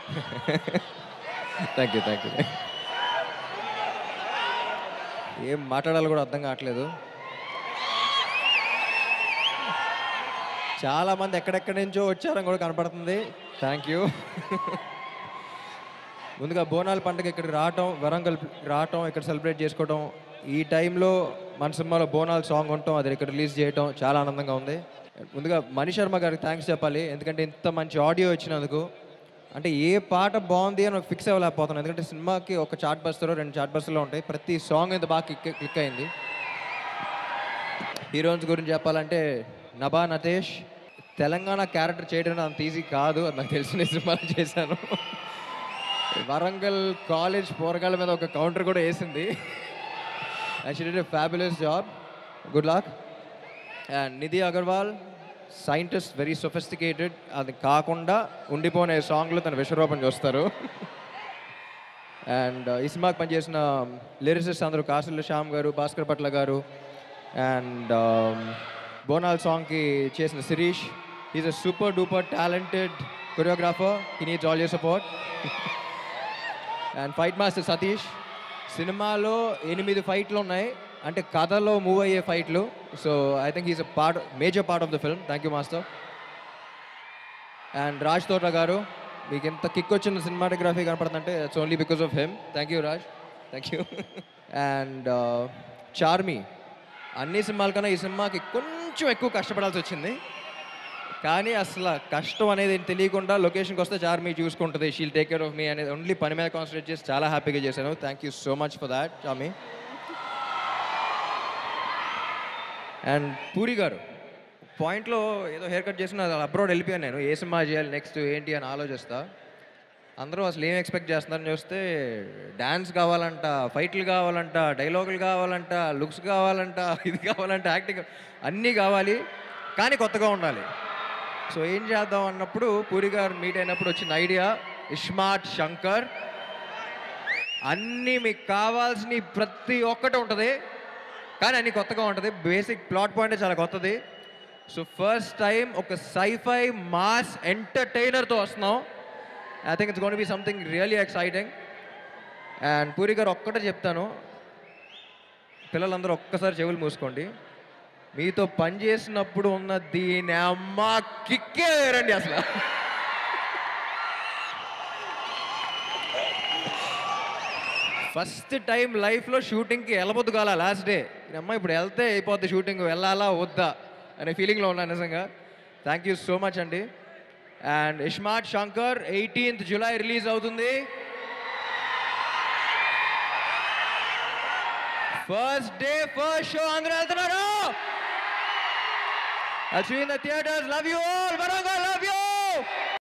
Thank you thank you ఏం మాట్లాడాలో కూడా అర్థం కావట్లేదు చాలా మంది ఎక్కడెక్కడి నుంచో వచ్చారని కూడా కనపడుతుంది థ్యాంక్ యూ ముందుగా బోనాల పండుగ ఇక్కడికి రావటం వరంగల్ రావటం ఇక్కడ సెలబ్రేట్ చేసుకోవటం ఈ టైంలో మన సినిమాలో బోనాల సాంగ్ ఉండటం అది ఇక్కడ రిలీజ్ చేయటం చాలా ఆనందంగా ఉంది ముందుగా మణి శర్మ గారికి థ్యాంక్స్ చెప్పాలి ఎందుకంటే ఇంత మంచి ఆడియో ఇచ్చినందుకు అంటే ఏ పాట బాగుంది అని ఫిక్స్ అవ్వలేకపోతున్నాను ఎందుకంటే సినిమాకి ఒక చాట్ బస్టర్ రెండు చాట్ బస్సులో ఉంటాయి ప్రతి సాంగ్ ఇంత బాగా క్లిక్ క్లిక్ అయింది హీరోయిన్స్ గురించి చెప్పాలంటే నభా నతేష్ తెలంగాణ క్యారెక్టర్ చేయడం అంత ఈజీ కాదు అది నాకు తెలిసిన సినిమాలు చేశాను వరంగల్ కాలేజ్ పోరగాళ్ళ మీద ఒక కౌంటర్ కూడా వేసింది actually fabulous job good luck and Nidhi Agarwal scientist very sophisticated అది కాకుండా ఉండిపోయిన సాంగ్లో తన విశ్వరూపం చూస్తారు అండ్ ఈ సినిమాకి పనిచేసిన లిరిసిస్ట్ అందరూ కాసుల శ్యామ్ గారు భాస్కర్ పట్ల గారు అండ్ బోనాల్ సాంగ్కి చేసిన Shirish is a super duper talented choreographer he needs all you support and fight master Satish సినిమాలో ఎనిమిది ఫైట్లు ఉన్నాయి అంటే కథలో మూవ్ అయ్యే ఫైట్లు so I think is a part major part of the film thank you master and Raj Thota garu మీకు ఎంత కిక్ వచ్చిన సినిమాటోగ్రఫీ కనపడుతుందంటే it's only because of him thank you Raj thank you and Charmi అన్ని సినిమాల కన్నా ఈ సినిమాకి కొంచెం ఎక్కువ కష్టపడాల్సి వచ్చింది కానీ అసలు కష్టం అనేది తెలియకుండా లొకేషన్కి వస్తే చార్మి చూసుకుంటుంది she'll take care of me అనేది ఓన్లీ పని మీద కాన్సన్ట్రేట్ చేసి చాలా హ్యాపీగా చేశాను thank you so much for that Charmi and Puri garu పాయింట్లో ఏదో హెయిర్ కట్ చేసిన అబ్రాడ్ వెళ్ళిపోయాను నేను ఏ సినిమా చేయాలి నెక్స్ట్ ఏంటి అని ఆలోచిస్తా అందరూ అసలు ఏం ఎక్స్పెక్ట్ చేస్తున్నారని చూస్తే డ్యాన్స్ కావాలంట ఫైట్లు కావాలంట డైలాగులు కావాలంట లుక్స్ కావాలంట ఇది కావాలంట యాక్టింగ్ అన్నీ కావాలి కానీ కొత్తగా ఉండాలి సో ఏం చేద్దాం అన్నప్పుడు పూరి గారు మీట్ అయినప్పుడు వచ్చిన ఐడియా ఇస్మార్ట్ శంకర్ అన్నీ మీకు కావాల్సిన ప్రతి ఒక్కటి ఉంటుంది కానీ అన్ని కొత్తగా ఉంటుంది బేసిక్ ప్లాట్ పాయింట్ చాలా కొత్తది సో ఫస్ట్ టైం ఒక సైఫై మాస్ ఎంటర్టైనర్తో వస్తున్నాం I think it's gonna be something really exciting and Puri garu ఒక్కటే చెప్తాను పిల్లలందరూ ఒక్కసారి చెవులు మూసుకోండి మీతో పని చేసినప్పుడు ఉన్న దీని అమ్మ కిక్కే వేరండి అసలు ఫస్ట్ టైం లైఫ్లో షూటింగ్కి వెళ్ళబోద్దు కాలా లాస్ట్ డే అమ్మ ఇప్పుడు వెళ్తే అయిపోద్ది షూటింగ్ వెళ్ళాలా వద్దా అనే ఫీలింగ్లో ఉన్నాను నిజంగా థ్యాంక్ యూ సో మచ్ అండి and iSmart Shankar eighteenth July release అవుతుంది ఫస్ట్ డే ఫస్ట్ షో అందరూ వెళ్తున్నారు I'll see you in the theaters. Love you all. Varangal, love you.